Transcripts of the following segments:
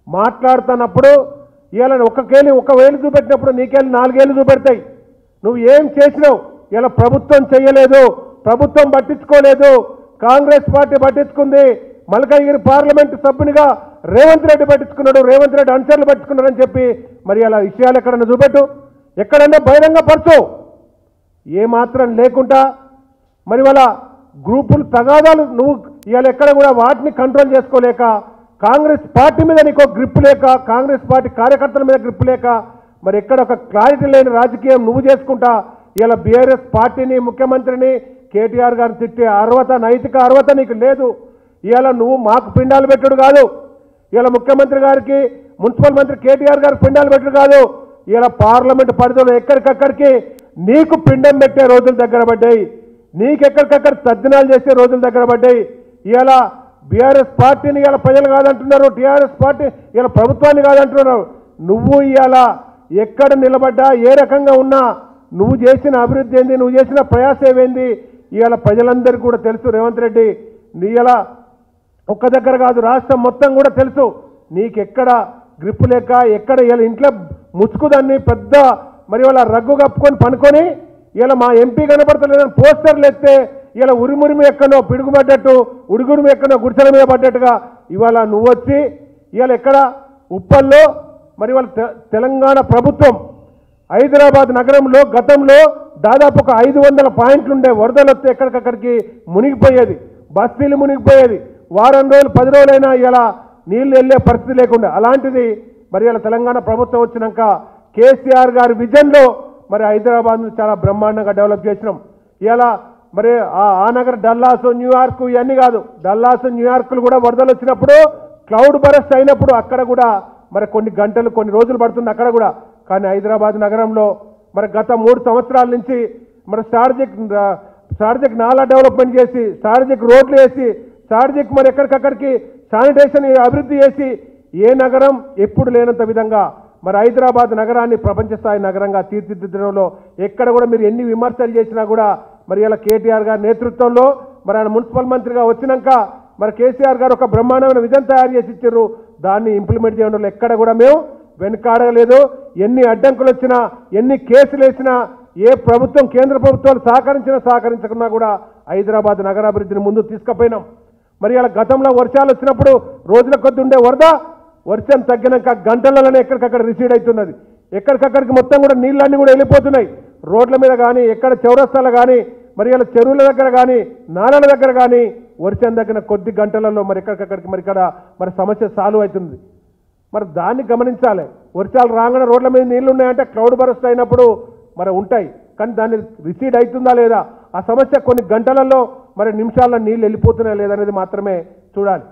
మాట్లాడుతున్నప్పుడు ఇలా ఒక్కకేళి ఒక వేలు చూపెట్టినప్పుడు నీకేళ్ళు నాలుగేళ్ళు చూపెడతాయి నువ్వు ఏం చేసినావు ఇలా ప్రభుత్వం చేయలేదు ప్రభుత్వం పట్టించుకోలేదు కాంగ్రెస్ పార్టీ పట్టించుకుంది మల్కాగిరి పార్లమెంటు సభ్యునిగా రేవంత్ రెడ్డి పట్టించుకున్నాడు రేవంత్ రెడ్డి అనుచరులు పట్టించుకున్నారని చెప్పి మరి అలా విషయాలు ఎక్కడన్నా చూపెట్టు ఎక్కడన్నా బహిరంగ పరచు ఏమాత్రం లేకుండా మరి వాళ్ళ గ్రూపులు తగాదాలు నువ్వు ఇవాళ ఎక్కడ కూడా వాటిని కంట్రోల్ చేసుకోలేక కాంగ్రెస్ పార్టీ మీద నీకు గ్రిప్ లేక కాంగ్రెస్ పార్టీ కార్యకర్తల మీద గ్రిప్ లేక మరి ఎక్కడ ఒక క్లారిటీ లేని రాజకీయం నువ్వు చేసుకుంటా ఇలా బీఆర్ఎస్ పార్టీని ముఖ్యమంత్రిని కేటీఆర్ గారిని తిట్టే అర్హత నైతిక అర్హత నీకు లేదు ఇవాళ నువ్వు మాకు పిండాలు పెట్టుడు కాదు ఇలా ముఖ్యమంత్రి గారికి మున్సిపల్ మంత్రి కేటీఆర్ గారికి పిండాలు పెట్టుడు కాదు ఇలా పార్లమెంట్ పరిధిలో ఎక్కడికక్కడికి నీకు పిండం పెట్టే రోజులు దగ్గర పడ్డాయి నీకెక్కడికక్కడ తద్దినాలు చేసే రోజులు దగ్గర పడ్డాయి ఇలా బీఆర్ఎస్ పార్టీని ఇలా ప్రజలు కాదంటున్నారు టీఆర్ఎస్ పార్టీ ఇలా ప్రభుత్వాన్ని కాదంటున్నారు నువ్వు ఇవాళ ఎక్కడ నిలబడ్డా ఏ రకంగా ఉన్నా నువ్వు చేసిన అభివృద్ధి ఏంది నువ్వు చేసిన ప్రయాసం ఏంది ఇవాళ ప్రజలందరికీ కూడా తెలుసు రేవంత్ రెడ్డి నీ ఇలా ఒక్క దగ్గర కాదు రాష్ట్రం మొత్తం కూడా తెలుసు నీకెక్కడ గ్రిప్ లేక ఎక్కడ ఇలా ఇంట్లో ముచ్చుకుదాన్ని పెద్ద మరి వాళ్ళ రగ్గు కప్పుకొని పనుకొని ఇలా మా ఎంపీ కనపడతలేదని పోస్టర్లు ఎత్తే ఇలా ఉరిమురిమి ఎక్కడో పిడుగుపడ్డట్టు ఉడుగురిమి ఎక్కడో గుడిసెల మీద పడ్డట్టుగా ఇవాళ నువ్వు వచ్చి ఇవాళ ఎక్కడ ఉప్పల్లో మరి వాళ్ళ తె- తెలంగాణ ప్రభుత్వం హైదరాబాద్ నగరంలో గతంలో దాదాపు ఒక ఐదు వందల పాయింట్లు ఉండే వరదలు వస్తే ఎక్కడికక్కడికి మునిగిపోయేది బస్తీలు మునిగిపోయేది వారం రోజులు పది రోజులైనా ఇలా నీళ్లు వెళ్ళే పరిస్థితి లేకుండా అలాంటిది మరి ఇలా తెలంగాణ ప్రభుత్వం వచ్చినాక కేసీఆర్ గారి విజన్లో మరి హైదరాబాద్ను చాలా బ్రహ్మాండంగా డెవలప్ చేసినాం ఇలా మరి ఆ ఆ నగర డల్లాస్ న్యూయార్క్ ఇవన్నీ కాదు డల్లాస్ న్యూయార్క్లు కూడా వరదలు వచ్చినప్పుడు క్లౌడ్ బరస్ట్ అయినప్పుడు అక్కడ కూడా మరి కొన్ని గంటలు కొన్ని రోజులు పడుతుంది అక్కడ కూడా కానీ హైదరాబాద్ నగరంలో మరి గత మూడు సంవత్సరాల నుంచి మరి స్ట్రాటజిక్ స్ట్రాటజిక్ నాలా డెవలప్మెంట్ చేసి స్ట్రాటజిక్ రోడ్లు వేసి స్ట్రాటజిక్ మరి ఎక్కడికక్కడికి శానిటేషన్ అభివృద్ధి చేసి ఏ నగరం ఎప్పుడు లేనంత విధంగా మరి హైదరాబాద్ నగరాన్ని ప్రపంచ స్థాయి నగరంగా తీర్చిదిద్దడంలో ఎక్కడ కూడా మీరు ఎన్ని విమర్శలు చేసినా కూడా మరి ఇలా కేటీఆర్ గారి నేతృత్వంలో మరి ఆయన మున్సిపల్ మంత్రిగా వచ్చినాక మరి కేసీఆర్ గారు ఒక బ్రహ్మాండమైన విజన్ తయారు చేసి ఇచ్చారు దాన్ని ఇంప్లిమెంట్ చేయడంలో ఎక్కడ కూడా మేము వెనుకాడలేదు ఎన్ని అడ్డంకులు వచ్చినా ఎన్ని కేసులు వేసినా ఏ ప్రభుత్వం కేంద్ర ప్రభుత్వాలు సహకరించినా సహకరించకున్నా కూడా హైదరాబాద్ నగరాభివృద్ధిని ముందు తీసుకుపోయినాం మరి అలా గతంలో వర్షాలు వచ్చినప్పుడు రోజుల కొద్ది ఉండే వరద వర్షం తగ్గినాక గంటలలోనే ఎక్కడికక్కడ రిసీడ్ అవుతున్నది ఎక్కడికక్కడికి మొత్తం కూడా నీళ్ళన్నీ కూడా వెళ్ళిపోతున్నాయి రోడ్ల మీద కానీ ఎక్కడ చౌరస్తాలు కానీ మరి ఇలా చెరువుల దగ్గర కానీ నాలల దగ్గర కానీ వర్షం తగ్గిన కొద్ది గంటలలో మరి ఎక్కడికక్కడికి మరి ఇక్కడ మరి సమస్య సాల్వ్ అవుతుంది మరి దాన్ని గమనించాలి వర్షాలు రాగానే రోడ్ల మీద నీళ్లు ఉన్నాయంటే క్లౌడ్ బరస్ట్ అయినప్పుడు మరి ఉంటాయి కానీ దాన్ని రిసీడ్ అవుతుందా లేదా ఆ సమస్య కొన్ని గంటలలో మరి నిమిషాల్లో నీళ్ళు వెళ్ళిపోతున్నాయా లేదనేది మాత్రమే చూడాలి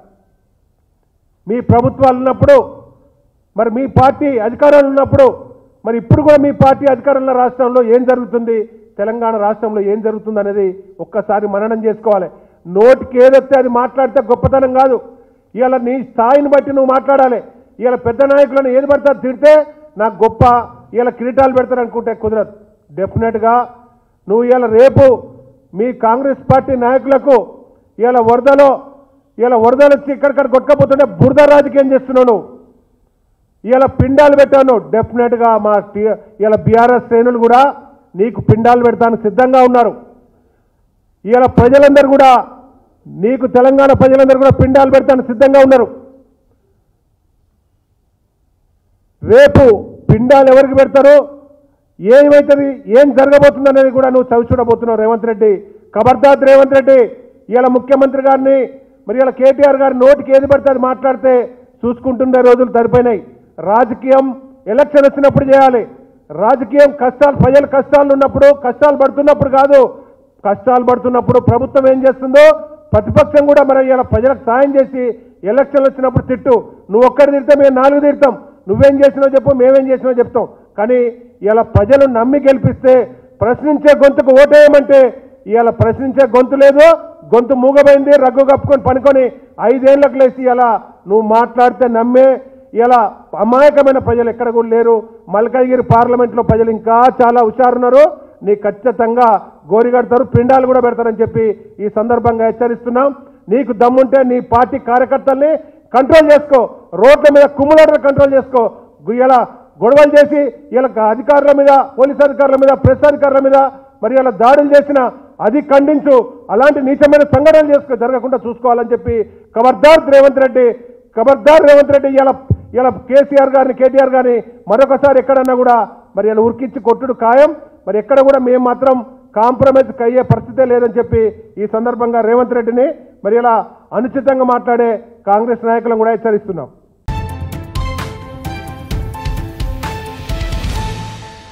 మీ ప్రభుత్వాలు ఉన్నప్పుడు మరి మీ పార్టీ అధికారంలో ఉన్నప్పుడు మరి ఇప్పుడు కూడా మీ పార్టీ అధికారంలో రాష్ట్రంలో ఏం జరుగుతుంది తెలంగాణ రాష్ట్రంలో ఏం జరుగుతుంది అనేది ఒక్కసారి మననం చేసుకోవాలి నోటికి ఏదొస్తే అది మాట్లాడితే గొప్పతనం కాదు ఇవాళ నీ స్థాయిని బట్టి నువ్వు మాట్లాడాలి ఇవాళ పెద్ద నాయకులను ఏది పడతారు తిడితే నాకు గొప్ప ఇవాళ కిరీటాలు పెడతారు అనుకుంటే కుదరదు డెఫినెట్గా నువ్వు ఇవాళ రేపు మీ కాంగ్రెస్ పార్టీ నాయకులకు ఇవాళ వరదలో ఇవాళ వరదలు వచ్చి ఇక్కడిక్కడ కొట్టుకపోతుంటే బురద రాజకీయం చేస్తున్నావు నువ్వు ఇవాళ పిండాలు పెట్టాను డెఫినెట్గా మా టీ ఇవాళ బీఆర్ఎస్ శ్రేణులు కూడా నీకు పిండాలు పెడతానికి సిద్ధంగా ఉన్నారు ఇవాళ ప్రజలందరూ కూడా నీకు తెలంగాణ ప్రజలందరూ కూడా పిండాలు పెడతానికి సిద్ధంగా ఉన్నారు రేపు పిండాలు ఎవరికి పెడతారు ఏమవుతుంది ఏం జరగబోతుంది అనేది కూడా నువ్వు చవి చూడబోతున్నావు రేవంత్ రెడ్డి ఖబర్దార్ రేవంత్ రెడ్డి ఇలా ముఖ్యమంత్రి గారిని మరి ఇలా కేటీఆర్ గారి నోటికి ఏది పడితే అది మాట్లాడితే చూసుకుంటుండే రోజులు సరిపోయినాయి రాజకీయం ఎలక్షన్ వచ్చినప్పుడు చేయాలి రాజకీయం కష్టాలు ప్రజల కష్టాలు ఉన్నప్పుడు కష్టాలు పడుతున్నప్పుడు కాదు కష్టాలు పడుతున్నప్పుడు ప్రభుత్వం ఏం చేస్తుందో ప్రతిపక్షం కూడా మరి ఇలా ప్రజలకు సాయం చేసి ఎలక్షన్లు వచ్చినప్పుడు తిట్టు నువ్వు ఒక్కటి తిడితే మేము నాలుగు తిడతాం నువ్వేం చేసినావు చెప్పు మేమేం చేసినావు చెప్తాం కానీ ఇలా ప్రజలు నమ్మి గెలిపిస్తే ప్రశ్నించే గొంతుకు ఓటేయమంటే ఇవాళ ప్రశ్నించే గొంతు లేదు గొంతు మూగబోయింది రగ్గు కప్పుకొని పనుకొని ఐదేళ్లకు లేచి ఇలా నువ్వు మాట్లాడితే నమ్మే ఇలా అమాయకమైన ప్రజలు ఎక్కడ కూడా లేరు మల్కాజ్గిరి పార్లమెంట్లో ప్రజలు ఇంకా చాలా హుషారున్నారు నీ ఖచ్చితంగా గోరిగడతారు పిండాలు కూడా పెడతారని చెప్పి ఈ సందర్భంగా హెచ్చరిస్తున్నాం నీకు దమ్ముంటే నీ పార్టీ కార్యకర్తల్ని కంట్రోల్ చేసుకో రోడ్ల మీద కుమ్ములాటలు కంట్రోల్ చేసుకో గు- ఇలా గొడవలు చేసి ఇలా అధికారుల మీద పోలీస్ అధికారుల మీద ప్రెస్ అధికారుల మీద మరి ఇలా దాడులు చేసిన అది ఖండించు అలాంటి నీచమైన సంఘటనలు చేసుకో జరగకుండా చూసుకోవాలని చెప్పి ఖబర్దార్ రేవంత్ రెడ్డి ఖబర్దార్ రేవంత్ రెడ్డి ఇలా ఇలా కేసీఆర్ గారిని కేటీఆర్ గారిని మరొకసారి ఎక్కడన్నా కూడా మరి ఇలా ఉరికించి కొట్టుడు ఖాయం మరి ఎక్కడ కూడా మేము మాత్రం కాంప్రమైజ్ అయ్యే పరిస్థితే లేదని చెప్పి ఈ సందర్భంగా రేవంత్ రెడ్డిని మరి ఇలా అనుచితంగా మాట్లాడే కాంగ్రెస్ నాయకులను కూడా హెచ్చరిస్తున్నాం